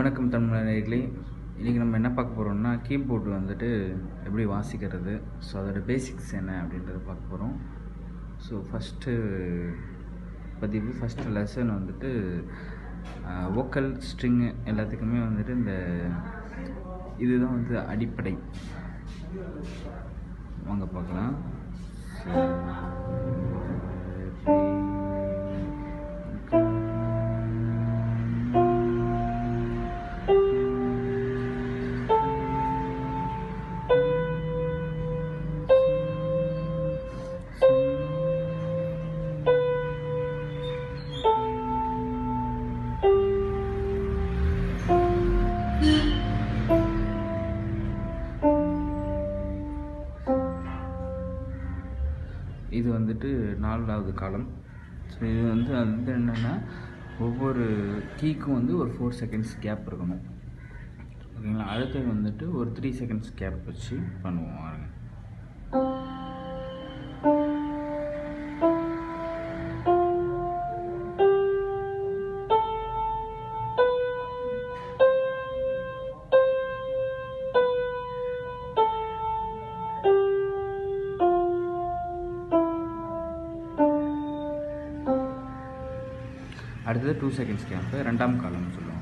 வணக்கம் தமிழர்களே இன்றைக்கி நம்ம என்ன பார்க்க போகிறோம்னா கீபோர்டு வந்துட்டு எப்படி வாசிக்கிறது ஸோ அதோட பேசிக்ஸ் என்ன அப்படின்றத பார்க்க போகிறோம் ஸோ ஃபஸ்ட்டு பதிவு ஃபஸ்ட்டு லெசன் வந்துட்டு வோக்கல் ஸ்ட்ரிங்கு எல்லாத்துக்குமே வந்துட்டு இந்த இதுதான் வந்து அடிப்படை வாங்க பார்க்கலாம் So, இது வந்துட்டு நாலாவது காலம் ஸோ இது வந்து அது வந்து என்னென்னா ஒவ்வொரு கீக்கும் வந்து ஒரு ஃபோர் செகண்ட்ஸ் கேப் இருக்கணும் ஓகேங்களா அடுத்தது வந்துட்டு ஒரு த்ரீ செகண்ட்ஸ் கேப் வச்சு பண்ணுவோம் பாருங்க அடுத்தது டூ செகண்ட்ஸ் கேப்பு ரெண்டாம் காலம்னு சொல்லுவாங்க